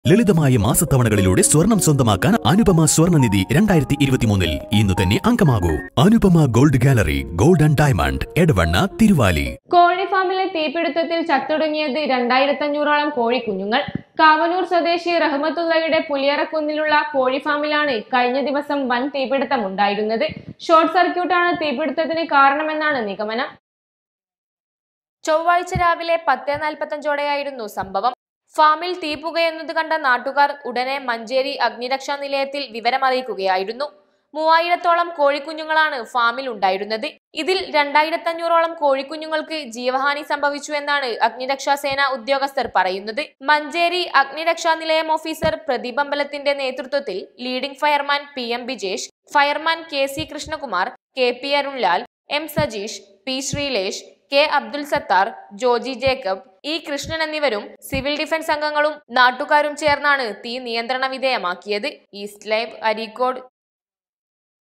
ലളിതമായ മാസത്തവണകളിലൂടെ സ്വർണം സ്വന്തമാക്കാൻ അനുപമ സ്വർണ്ണനിധി രണ്ടായിരത്തി ഇരുപത്തിമൂന്നിൽ ഇന്ന് തന്നെ അംഗമാകൂ Anupama gold gallery gold and diamond Edavanna Thiruvali കോഴി ഫാമിലെ തീപിടുത്തത്തിൽ ചത്തൊടുങ്ങിയത് രണ്ടായിരത്തി അഞ്ഞൂറോളം കോഴിക്കുഞ്ഞുങ്ങൾ കാവനൂർ സ്വദേശി റഹ്മത്തുള്ളയുടെ പുലിയറക്കുന്നിലുള്ള കോഴി ഫാമിലാണ് കഴിഞ്ഞ ദിവസം വൻ തീപിടുത്തം ഉണ്ടായിരുന്നത് ഷോർട്ട് സർക്യൂട്ടാണ് തീപിടുത്തത്തിന് കാരണമെന്നാണ് നിഗമനം ചൊവ്വാഴ്ച രാവിലെ പത്ത് നാൽപ്പത്തഞ്ചോടെയായിരുന്നു സംഭവം ഫാമിൽ തീ പുകയുന്നത് കണ്ട നാട്ടുകാർ ഉടനെ മഞ്ചേരി അഗ്നിരക്ഷാ നിലയത്തിൽ വിവരമറിയിക്കുകയായിരുന്നു മൂവായിരത്തോളം കോഴിക്കുഞ്ഞുങ്ങളാണ് ഫാമിൽ ഉണ്ടായിരുന്നത് ഇതിൽ രണ്ടായിരത്തഞ്ഞൂറോളം കോഴിക്കുഞ്ഞുങ്ങൾക്ക് ജീവഹാനി സംഭവിച്ചു എന്നാണ് അഗ്നിരക്ഷാ സേന ഉദ്യോഗസ്ഥർ പറയുന്നത് മഞ്ചേരി അഗ്നിരക്ഷാ നിലയം ഓഫീസർ പ്രദീപ് അമ്പലത്തിന്റെ നേതൃത്വത്തിൽ leading fireman P M Bijesh fireman K C Krishnakumar K P Arunlal M Sajeesh P Sreelesh K Abdul Sathar Joji Jacob E Krishnan എന്നിവരും സിവിൽ ഡിഫൻസ് അംഗങ്ങളും നാട്ടുകാരും ചേർന്നാണ് തീ നിയന്ത്രണ വിധേയമാക്കിയത് ഈസ്റ്റ് ലൈവ് അരീക്കോട്